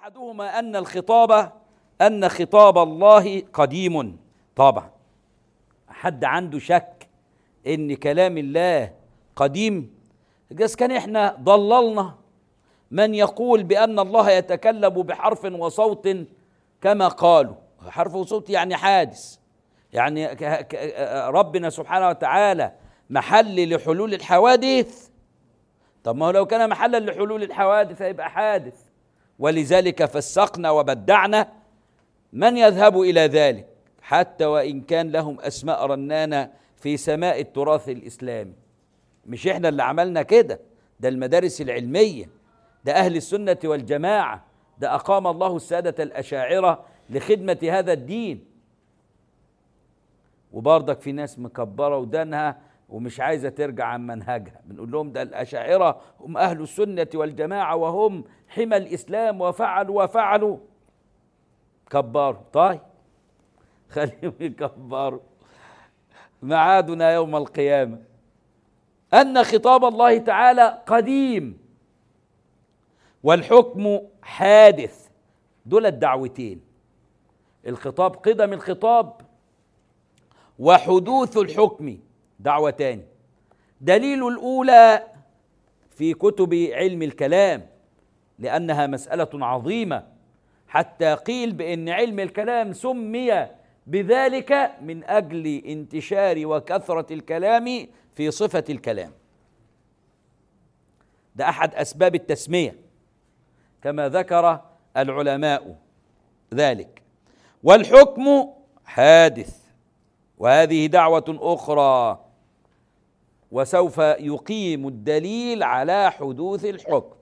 احدهما ان الخطاب ان خطاب الله قديم طبعا حد عنده شك ان كلام الله قديم جاز كان احنا ضللنا من يقول بان الله يتكلم بحرف وصوت كما قالوا حرف وصوت يعني حادث يعني ربنا سبحانه وتعالى محل لحلول الحوادث طب ما هو لو كان محلا لحلول الحوادث هيبقى حادث ولذلك فسقنا وبدعنا من يذهب الى ذلك حتى وان كان لهم اسماء رنانه في سماء التراث الاسلامي مش احنا اللي عملنا كده ده المدارس العلميه ده اهل السنه والجماعه ده اقام الله الساده الاشاعره لخدمه هذا الدين وبرضك في ناس مكبره ودانها ومش عايزه ترجع عن منهجها بنقول لهم ده الاشاعره هم اهل السنه والجماعه وهم حمى الاسلام وفعلوا وفعلوا كبروا طيب خليهم يكبروا معادنا يوم القيامه ان خطاب الله تعالى قديم والحكم حادث دول الدعوتين الخطاب قدم الخطاب وحدوث الحكم دعوتان دليل الاولى في كتب علم الكلام لانها مساله عظيمه حتى قيل بان علم الكلام سمي بذلك من اجل انتشار وكثره الكلام في صفه الكلام ده احد اسباب التسميه كما ذكر العلماء ذلك والحكم حادث وهذه دعوه اخرى وسوف يقيم الدليل على حدوث الحكم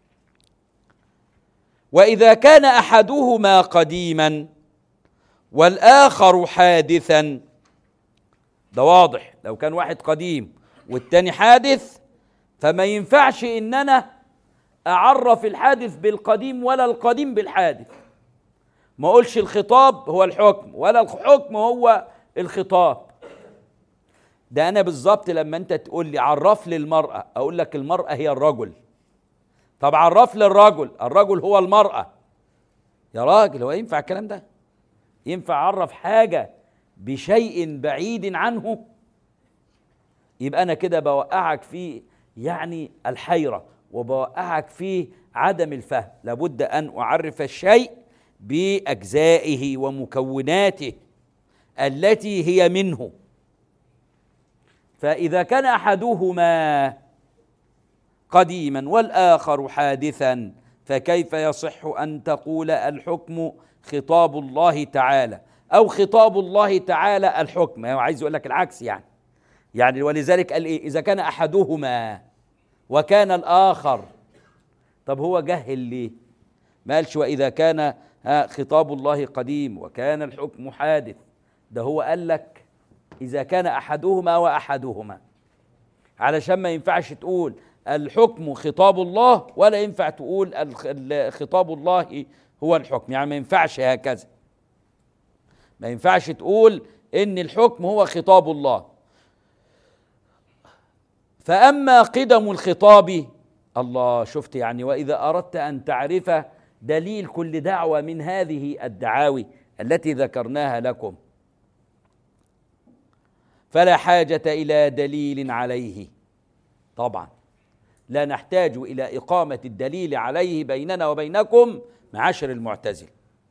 واذا كان احدهما قديما والاخر حادثا ده واضح لو كان واحد قديم والتاني حادث فما ينفعش ان انا اعرف الحادث بالقديم ولا القديم بالحادث ما اقولش الخطاب هو الحكم ولا الحكم هو الخطاب ده انا بالظبط لما انت تقول لي عرف لي المراه اقول لك المراه هي الرجل طب عرف لي الرجل الرجل هو المراه يا راجل هو ينفع الكلام ده ينفع اعرف حاجه بشيء بعيد عنه يبقى انا كده بوقعك في يعني الحيره وبوقعك في عدم الفهم لابد ان اعرف الشيء باجزائه ومكوناته التي هي منه فاذا كان احدهما قديما والاخر حادثا فكيف يصح ان تقول الحكم خطاب الله تعالى او خطاب الله تعالى الحكم هو عايز يقول لك العكس يعني يعني ولذلك قال ايه اذا كان احدهما وكان الاخر طب هو جهل ليه ما قالش واذا كان خطاب الله قديم وكان الحكم حادث ده هو قال لك اذا كان احدهما واحدهما علشان ما ينفعش تقول الحكم خطاب الله ولا ينفع تقول خطاب الله هو الحكم يعني ما ينفعش هكذا ما ينفعش تقول ان الحكم هو خطاب الله فاما قدم الخطاب الله شفت يعني واذا اردت ان تعرف دليل كل دعوه من هذه الدعاوي التي ذكرناها لكم فلا حاجه الى دليل عليه طبعا لا نحتاج الى اقامه الدليل عليه بيننا وبينكم معاشر المعتزله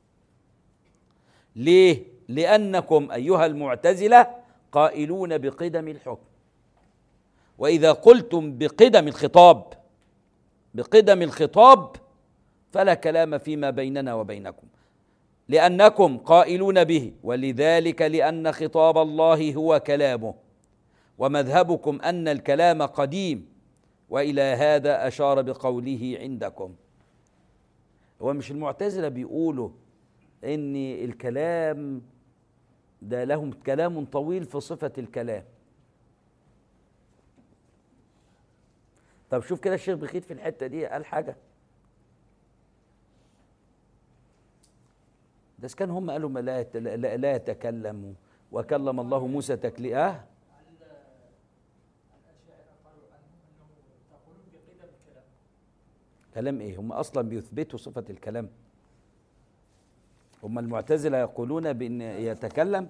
ليه لانكم ايها المعتزله قائلون بقدم الحكم واذا قلتم بقدم الخطاب بقدم الخطاب فلا كلام فيما بيننا وبينكم لانكم قائلون به ولذلك لان خطاب الله هو كلامه ومذهبكم ان الكلام قديم والى هذا اشار بقوله عندكم هو مش المعتزله بيقولوا ان الكلام ده لهم كلام طويل في صفه الكلام طب شوف كده الشيخ بخيت في الحته دي قال حاجه ده كان هم قالوا ما لا, لا, لا يتكلموا وكلم الله موسى تكليما كلام ايه هم اصلا بيثبتوا صفه الكلام هم المعتزلة يقولون بأن يتكلم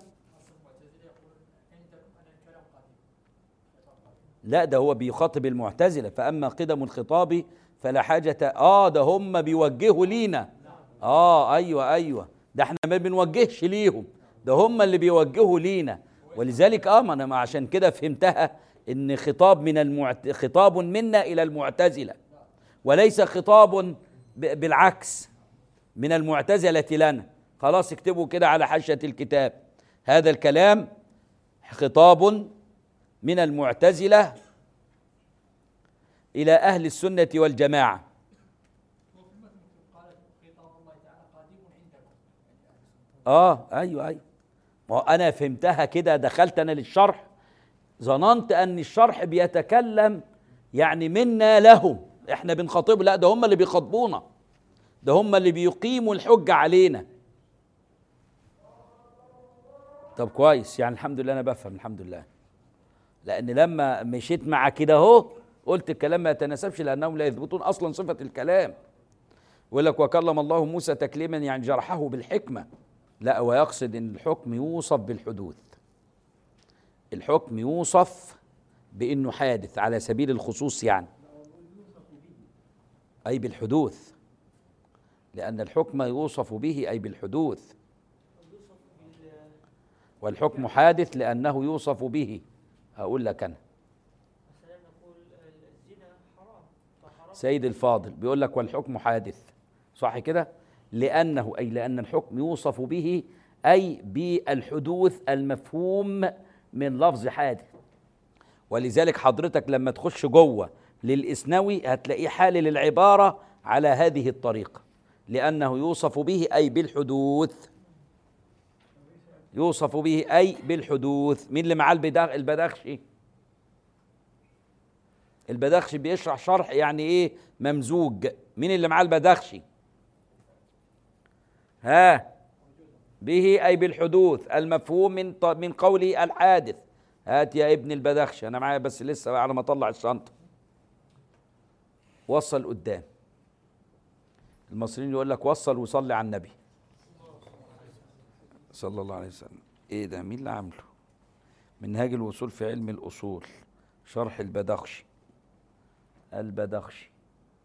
لا ده هو بيخاطب المعتزلة فأما قدم الخطاب فلا حاجة آه ده هم بيوجهوا لينا آه أيوة أيوة ده احنا ما بنوجهش ليهم ده هم اللي بيوجهوا لينا ولذلك اه ما انا عشان كده فهمتها ان خطاب من المعت... خطاب منا الى المعتزله وليس خطاب ب... بالعكس من المعتزله لنا خلاص اكتبوا كده على حاشيه الكتاب هذا الكلام خطاب من المعتزله الى اهل السنه والجماعه اه ايوه ايوه ما هو انا فهمتها كده دخلت انا للشرح ظننت ان الشرح بيتكلم يعني منا لهم احنا بنخاطب لا ده هم اللي بيخاطبونا ده هم اللي بيقيموا الحجه علينا طب كويس يعني الحمد لله انا بفهم الحمد لله لان لما مشيت مع كده اهو قلت الكلام ما يتناسبش لانهم لا يثبتون اصلا صفه الكلام يقول لك وكلم الله موسى تكليما يعني جرحه بالحكمه لا ويقصد ان الحكم يوصف بالحدوث الحكم يوصف بانه حادث على سبيل الخصوص يعني اي بالحدوث لان الحكم يوصف به اي بالحدوث والحكم حادث لانه يوصف به هقول لك انا سيد الفاضل بيقول لك والحكم حادث صح كده لأنه أي لأن الحكم يوصف به أي بالحدوث المفهوم من لفظ حادث ولذلك حضرتك لما تخش جوه للإسنوي هتلاقيه حالل العبارة على هذه الطريقة لأنه يوصف به أي بالحدوث يوصف به أي بالحدوث مين اللي معاه البدخشي البدخشي بيشرح شرح يعني ايه ممزوج مين اللي معاه البدخشي ها به أي بالحدوث المفهوم من من قوله الحادث هات يا ابن البدخش أنا معايا بس لسه على ما أطلع الشنطة وصل قدام المصريين يقول لك وصل وصلي على النبي صلى الله عليه وسلم ايه ده مين اللي عامله منهاج الوصول في علم الاصول شرح البدخشي البدخشي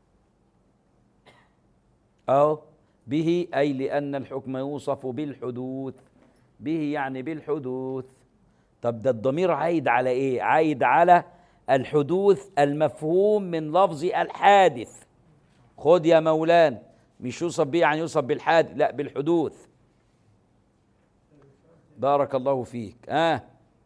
اهو به أي لأن الحكم يوصف بالحدوث به يعني بالحدوث طب ده الضمير عايد على إيه؟ عايد على الحدوث المفهوم من لفظ الحادث خد يا مولان مش يوصف به يعني يوصف بالحادث لا بالحدوث بارك الله فيك آه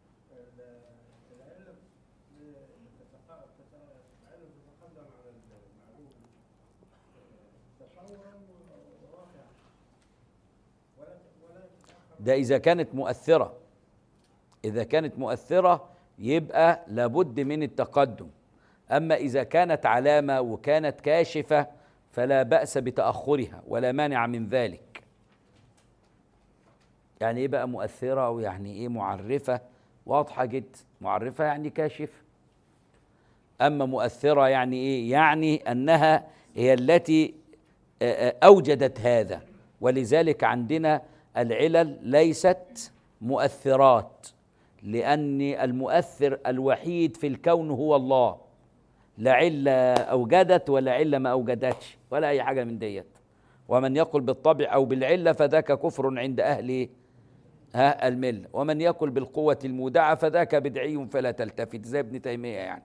ده إذا كانت مؤثرة إذا كانت مؤثرة يبقى لابد من التقدم أما إذا كانت علامة وكانت كاشفة فلا بأس بتأخرها ولا مانع من ذلك يعني إيه بقى مؤثرة أو يعني إيه معرفة واضحة جدا معرفة يعني كاشفة أما مؤثرة يعني إيه يعني أنها هي التي أوجدت هذا ولذلك عندنا العلل ليست مؤثرات لأن المؤثر الوحيد في الكون هو الله لا علة أوجدت ولا علة ما أوجدتش ولا أي حاجة من ديت ومن يقل بالطبع أو بالعلة فذاك كفر عند أهل ها الملة ومن يقل بالقوة المودعة فذاك بدعي فلا تلتفت زي ابن تيمية يعني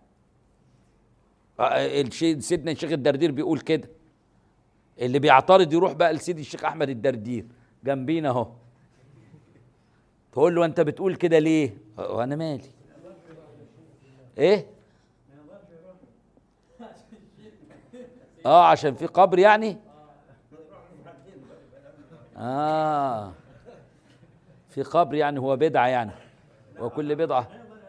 سيدنا الشيخ الدردير بيقول كده اللي بيعترض يروح بقى لسيدي الشيخ أحمد الدردير جنبينا اهو تقول له انت بتقول كده ليه وانا مالي ايه اه عشان في قبر يعني اه في قبر يعني هو بدعه يعني وكل بدعه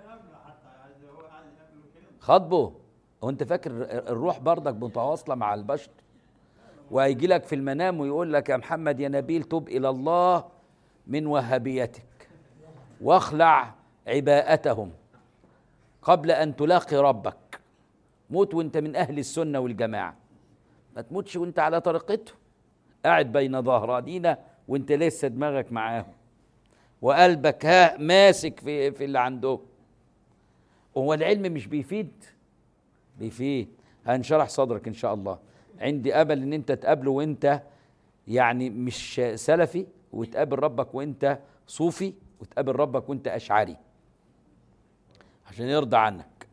خطبه هو انت فاكر الروح برضك متواصله مع البشر وهيجي لك في المنام ويقول لك يا محمد يا نبيل تب الى الله من وهابيتك واخلع عباءتهم قبل ان تلاقي ربك موت وانت من اهل السنه والجماعه ما تموتش وانت على طريقته قاعد بين ظهرانينا وانت لسه دماغك معاهم وقلبك ها ماسك في في اللي عندهم هو العلم مش بيفيد بيفيد هنشرح صدرك ان شاء الله عندي امل ان انت تقابله وانت يعني مش سلفي وتقابل ربك وانت صوفي وتقابل ربك وانت اشعري عشان يرضى عنك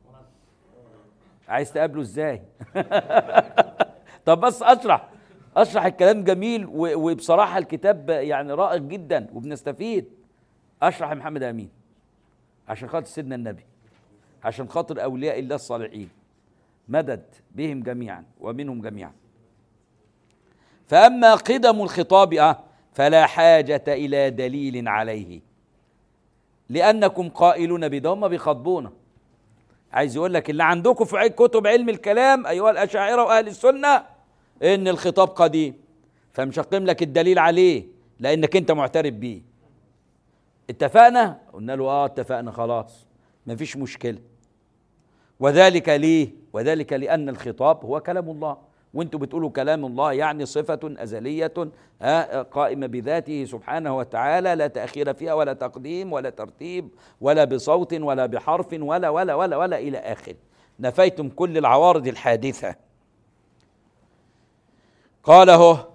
عايز تقابله ازاي طب بس اشرح اشرح الكلام جميل و- وبصراحه الكتاب يعني رائع جدا وبنستفيد اشرح يا محمد امين عشان خاطر سيدنا النبي عشان خاطر اولياء الله الصالحين مدد بهم جميعا ومنهم جميعا فاما قدم الخطاب آه فلا حاجه الى دليل عليه لانكم قائلون بده هم بيخاطبونا عايز يقول لك اللي عندكم في كتب علم الكلام ايها الاشاعره واهل السنه ان الخطاب قديم فمشقم لك الدليل عليه لانك انت معترف بيه اتفقنا قلنا له اه اتفقنا خلاص مفيش مشكله وذلك ليه وذلك لان الخطاب هو كلام الله وانتم بتقولوا كلام الله يعني صفة أزلية آه، قائمة بذاته سبحانه وتعالى لا تأخير فيها ولا تقديم ولا ترتيب ولا بصوت ولا بحرف ولا ولا ولا ولا إلى آخر نفيتم كل العوارض الحادثة قال هو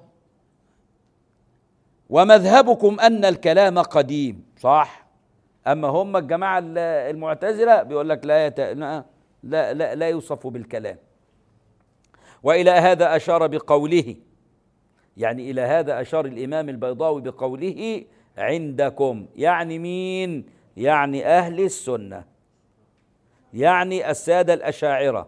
ومذهبكم أن الكلام قديم صح أما هم الجماعة ال- المعتزلة بيقول لك لا يت... لا لا لا يوصف بالكلام والى هذا اشار بقوله يعني الى هذا اشار الامام البيضاوي بقوله عندكم يعني مين يعني اهل السنه يعني الساده الاشاعره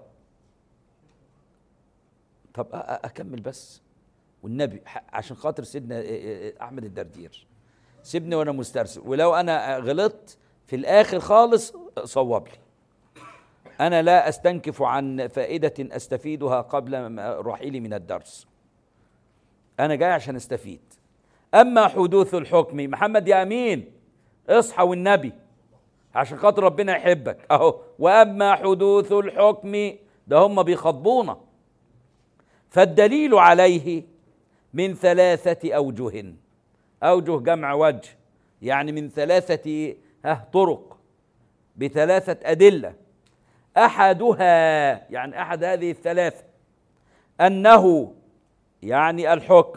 طب أ- أ- اكمل بس والنبي ح- عشان خاطر سيدنا إ- إ- احمد الدردير سيبني وانا مسترسل ولو انا غلطت في الاخر خالص صوب لي أنا لا أستنكف عن فائدة أستفيدها قبل م- رحيلي من الدرس أنا جاي عشان أستفيد أما حدوث الحكم محمد يا أمين اصحى والنبي عشان خاطر ربنا يحبك أهو وأما حدوث الحكم ده هم بيخاطبونا فالدليل عليه من ثلاثة أوجه أوجه جمع وجه يعني من ثلاثة ها طرق بثلاثة أدلة احدها يعني احد هذه الثلاثه انه يعني الحكم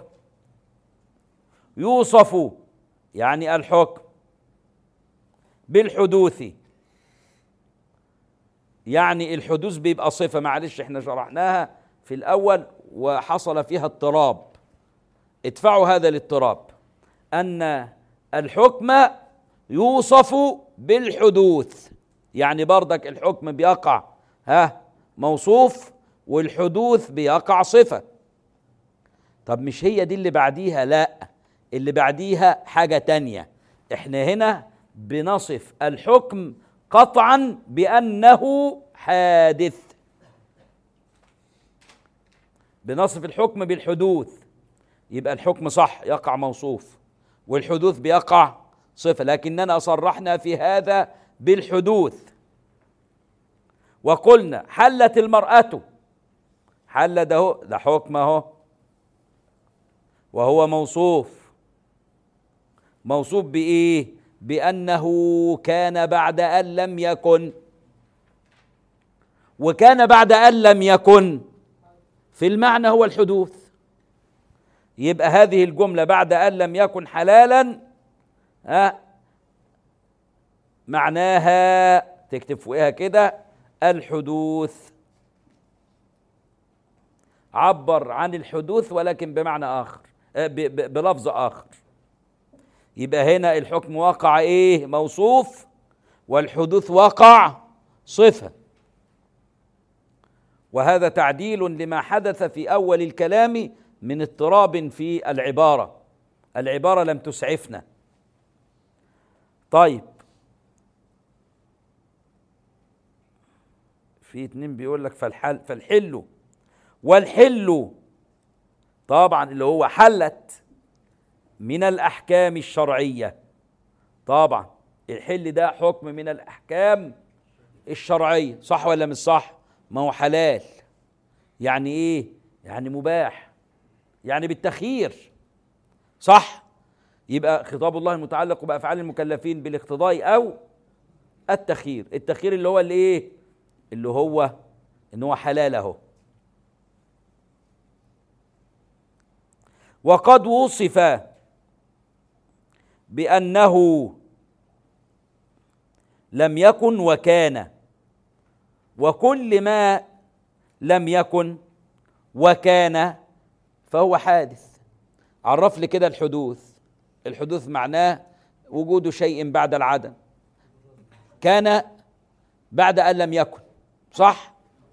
يوصف يعني الحكم بالحدوث يعني الحدوث بيبقى صفه معلش احنا شرحناها في الاول وحصل فيها اضطراب ادفعوا هذا الاضطراب ان الحكم يوصف بالحدوث يعني برضك الحكم بيقع ها موصوف والحدوث بيقع صفة طب مش هي دي اللي بعديها لا اللي بعديها حاجة تانية احنا هنا بنصف الحكم قطعا بأنه حادث بنصف الحكم بالحدوث يبقى الحكم صح يقع موصوف والحدوث بيقع صفة لكننا صرحنا في هذا بالحدوث وقلنا حلت المرأة حل ده هو- ده حكم اهو وهو موصوف موصوف بإيه؟ بأنه كان بعد أن لم يكن وكان بعد أن لم يكن في المعنى هو الحدوث يبقى هذه الجملة بعد أن لم يكن حلالا ها معناها تكتب فوقها كده الحدوث عبر عن الحدوث ولكن بمعنى آخر آه، ب- ب- بلفظ آخر يبقى هنا الحكم وقع إيه موصوف والحدوث وقع صفة وهذا تعديل لما حدث في أول الكلام من اضطراب في العبارة العبارة لم تسعفنا طيب في اتنين بيقول لك فالحل فالحل والحل طبعا اللي هو حلت من الاحكام الشرعيه طبعا الحل ده حكم من الاحكام الشرعيه صح ولا مش صح ما هو حلال يعني ايه يعني مباح يعني بالتخيير صح يبقى خطاب الله المتعلق بافعال المكلفين بالاقتضاء او التخيير التخيير اللي هو اللي ايه اللي هو ان هو حلال اهو وقد وصف بانه لم يكن وكان وكل ما لم يكن وكان فهو حادث عرف لي كده الحدوث الحدوث معناه وجود شيء بعد العدم كان بعد ان لم يكن صح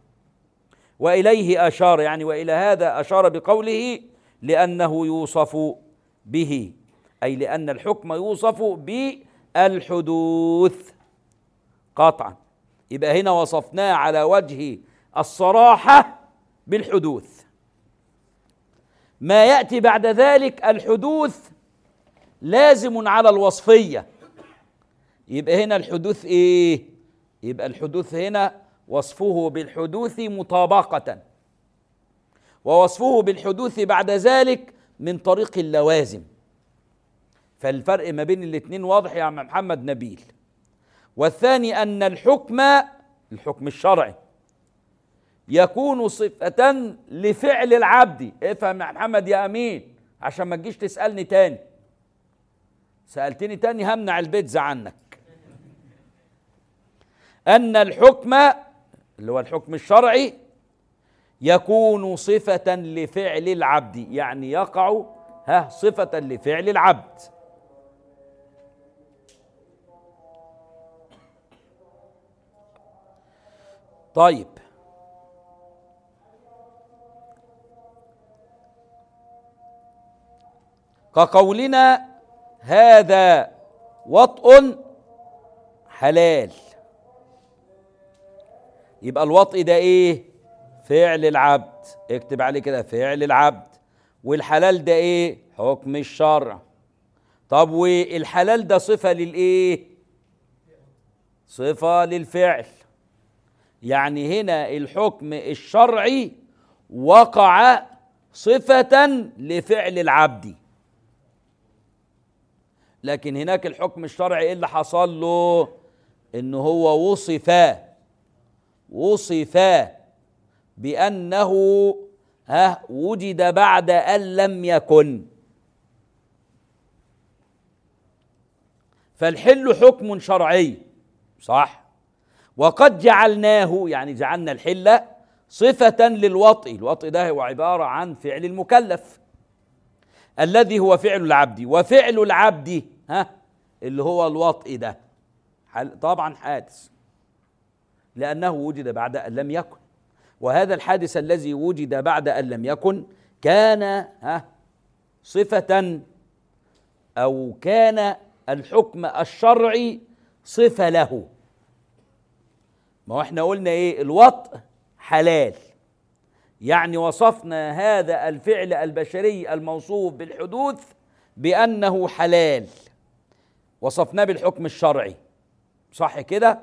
واليه اشار يعني والى هذا اشار بقوله لانه يوصف به اي لان الحكم يوصف بالحدوث قطعا يبقى هنا وصفناه على وجه الصراحه بالحدوث ما ياتي بعد ذلك الحدوث لازم على الوصفيه يبقى هنا الحدوث ايه يبقى الحدوث هنا وصفه بالحدوث مطابقه ووصفه بالحدوث بعد ذلك من طريق اللوازم فالفرق ما بين الاثنين واضح يا عم محمد نبيل والثاني ان الحكم الحكم الشرعي يكون صفة لفعل العبد افهم يا محمد يا امين عشان ما تجيش تسألني تاني سألتني تاني همنع البيتزا عنك أن الحكم اللي هو الحكم الشرعي يكون صفة لفعل العبد يعني يقع ها صفة لفعل العبد طيب كقولنا هذا وطء حلال يبقى الوطء ده ايه فعل العبد اكتب عليه كده فعل العبد والحلال ده ايه حكم الشرع طب والحلال ده صفه للايه صفه للفعل يعني هنا الحكم الشرعي وقع صفه لفعل العبد لكن هناك الحكم الشرعي ايه اللي حصل له ان هو وصف وصف بانه ها وجد بعد ان لم يكن فالحل حكم شرعي صح وقد جعلناه يعني جعلنا الحل صفة للوطء الوطء ده هو عبارة عن فعل المكلف الذي هو فعل العبد وفعل العبد ها اللي هو الوطء ده طبعا حادث لأنه وجد بعد أن لم يكن وهذا الحادث الذي وجد بعد أن لم يكن كان ها صفة أو كان الحكم الشرعي صفة له ما هو احنا قلنا ايه الوطء حلال يعني وصفنا هذا الفعل البشري الموصوف بالحدوث بأنه حلال وصفناه بالحكم الشرعي صح كده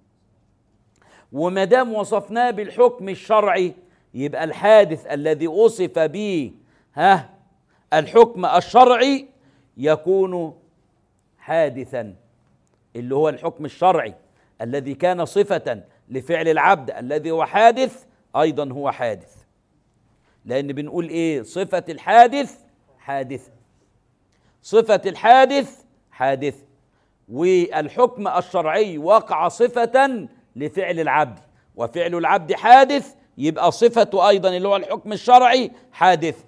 وما دام وصفناه بالحكم الشرعي يبقى الحادث الذي وصف به ها الحكم الشرعي يكون حادثا اللي هو الحكم الشرعي الذي كان صفة لفعل العبد الذي هو حادث أيضا هو حادث لأن بنقول إيه صفة الحادث حادثة صفة الحادث حادث والحكم الشرعي وقع صفة لفعل العبد وفعل العبد حادث يبقى صفته أيضا اللي هو الحكم الشرعي حادث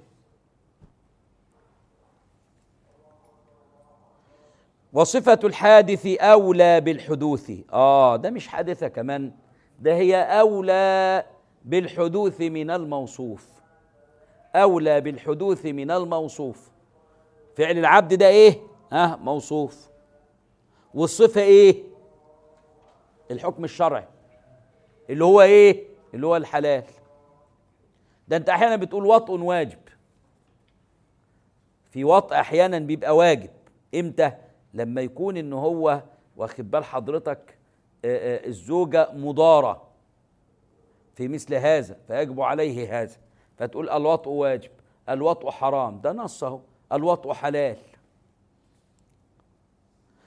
وصفة الحادث أولى بالحدوث آه ده مش حادثة كمان ده هي أولى بالحدوث من الموصوف أولى بالحدوث من الموصوف فعل العبد ده إيه؟ ها موصوف والصفة إيه؟ الحكم الشرعي اللي هو إيه؟ اللي هو الحلال ده أنت أحيانا بتقول وطء واجب في وطء أحيانا بيبقى واجب إمتى؟ لما يكون إن هو واخد بال حضرتك الزوجة مضارة في مثل هذا فيجب عليه هذا فتقول الوطء واجب الوطء حرام ده نص اهو الوطء حلال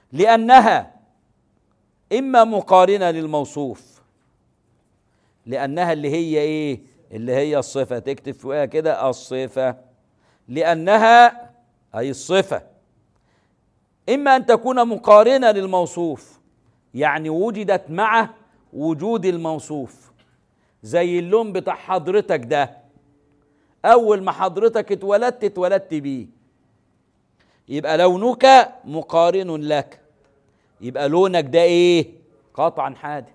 لأنها إما مقارنة للموصوف لأنها اللي هي إيه؟ اللي هي الصفة تكتب فوقها كده الصفة لأنها أي الصفة إما أن تكون مقارنة للموصوف يعني وجدت مع وجود الموصوف زي اللون بتاع حضرتك ده أول ما حضرتك اتولدت اتولدت بيه يبقى لونك مقارن لك يبقى لونك ده ايه قطعا حادث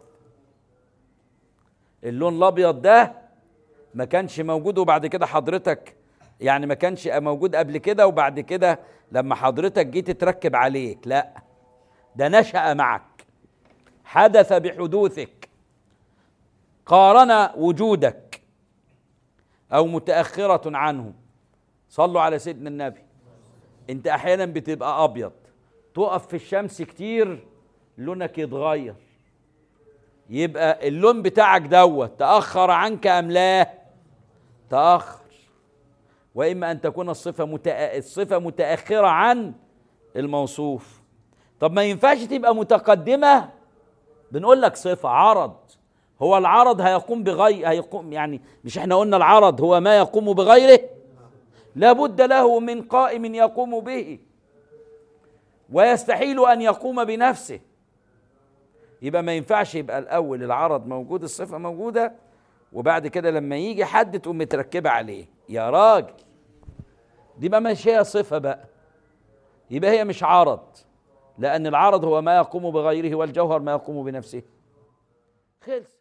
اللون الابيض ده ما كانش موجود وبعد كده حضرتك يعني ما كانش موجود قبل كده وبعد كده لما حضرتك جيت تركب عليك لا ده نشأ معك حدث بحدوثك قارن وجودك او متأخرة عنه صلوا على سيدنا النبي انت احيانا بتبقى ابيض تقف في الشمس كتير لونك يتغير يبقى اللون بتاعك دوت تأخر عنك أم لا تأخر وإما أن تكون الصفة متأ... الصفة متأخرة عن الموصوف طب ما ينفعش تبقى متقدمة بنقول لك صفة عرض هو العرض هيقوم بغير هيقوم يعني مش احنا قلنا العرض هو ما يقوم بغيره لابد له من قائم يقوم به ويستحيل ان يقوم بنفسه يبقى ما ينفعش يبقى الاول العرض موجود الصفه موجوده وبعد كده لما يجي حد تقوم متركبه عليه يا راجل دي بقى مش هي صفه بقى يبقى هي مش عرض لان العرض هو ما يقوم بغيره والجوهر ما يقوم بنفسه خلص